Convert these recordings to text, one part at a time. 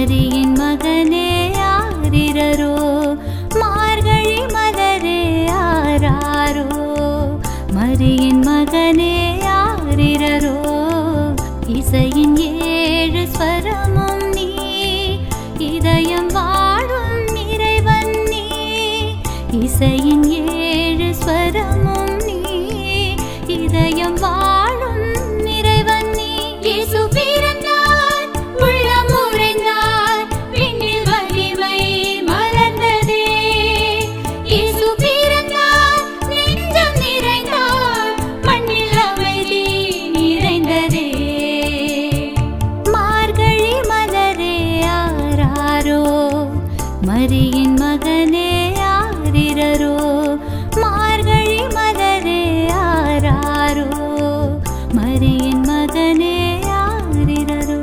மரியின் மகனே ஆரிரரோ மார்கழி மலரே ஆராரோ மரியின் மகனே ஆரிரரோ இசையின் ஏழு ஸ்வரமும் நீ இதயம் வாழும் இறைவன் நீ இசையின் ஏழு ஸ்வரமும் நீ இதயம் வாழும் இறைவன் நீ இயேசு பிறந்தார் உள்ளம் உறைந்தார் விண்ணில் வலிமை மலர்ந்ததே இயேசு பிறந்தார் நெஞ்சம் நிறைந்தார் மண்ணில் அமைதி நிறைந்ததே மார்கழி மலரே ஆராரோ மரியின் மகனே ஆரிரரோ மார்கழி மலரே ஆராரோ மரியின் மகனே ஆரிரரோ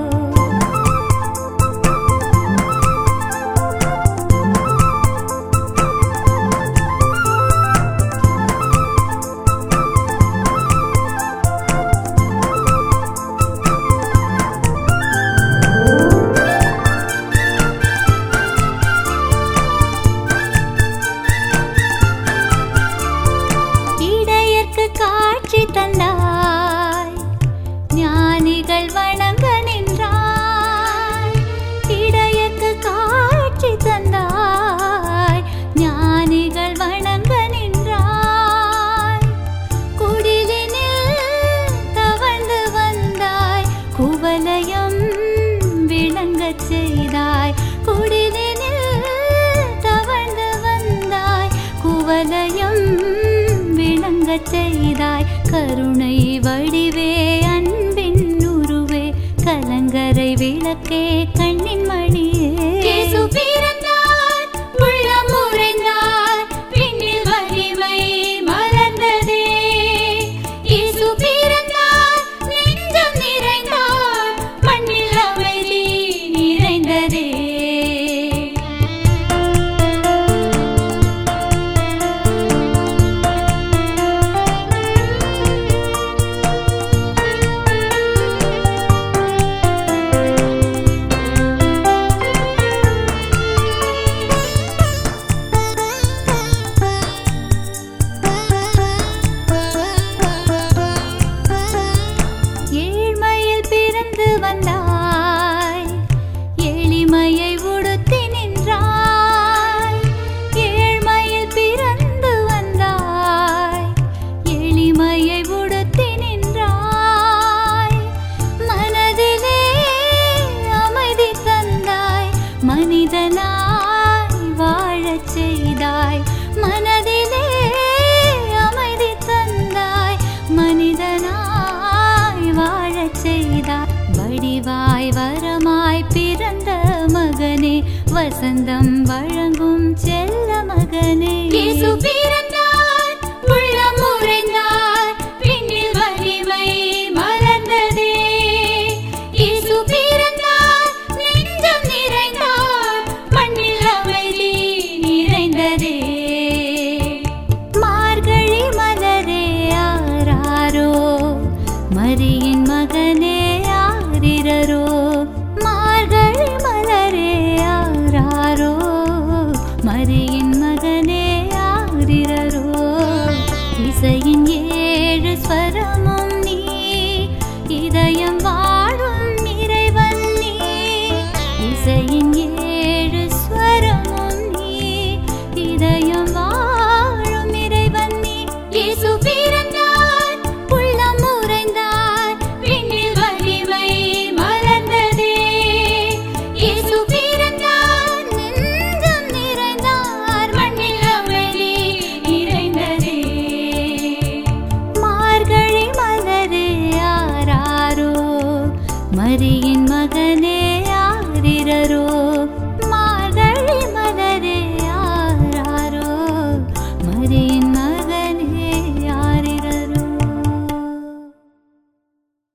இடையர்க்கு காட்சி தந்தாய் ஞானிகள் வணங்க நின்றாய் இடையர்க்கு காட்சி தந்தாய் ஞானிகள் வணங்க நின்றாய் குடிலினில் தவழ்ந்து வந்தாய் குவலயம் விளங்கச் செய்தாய் குடிலினில் தவழ்ந்து வந்தாய் குவலயம் விளங்கச் செய்தாய் கருணை வடிவே அன்பின் உருவே கலங்கரை விளக்கே கண்ணின் மணியே இயேசு பிறந்தார் உள்ளம் உறைந்தார் விண்ணில் வலிமை மலர்ந்ததே இயேசு பிறந்தார் நெஞ்சம் நிறைந்தார் மண்ணில் அமைதி நிறைந்ததே ஏழ்மையில் பிறந்து வந்தாய் எளிமையை உடுத்தி நின்றாய் ஏழ்மையில் பிறந்து வந்தாய் எளிமையை உடுத்தி நின்றாய் மனதிலே அமைதி தந்தாய் மனிதனாய் வாழச் செய்தாய் மனதிலே அமைதி தந்தாய் மனிதனாய் வாழச் செய்தாய் வடிவாய் வரமாய் பிறந்த மகனே வசந்தம் வழங்கும் செல்ல மகனே இயேசு பிறந்தார் உள்ளம் உறைந்தார் விண்ணில் வலிமை மலர்ந்ததே இயேசு பிறந்தார் நெஞ்சம் நிறைந்தார் மண்ணில் அமைதி நிறைந்ததே மார்கழி மலரே ஆராரோ மரியின் மகனே ஆரிரரோ மார்கழி மலரே ஆராரோ மரியின் மகனே ஆரிரரோ இசையின் ஏழு ஸ்வரமும் நீ இதயம் வாழும் இறைவன் நீ இசையின் ஏழு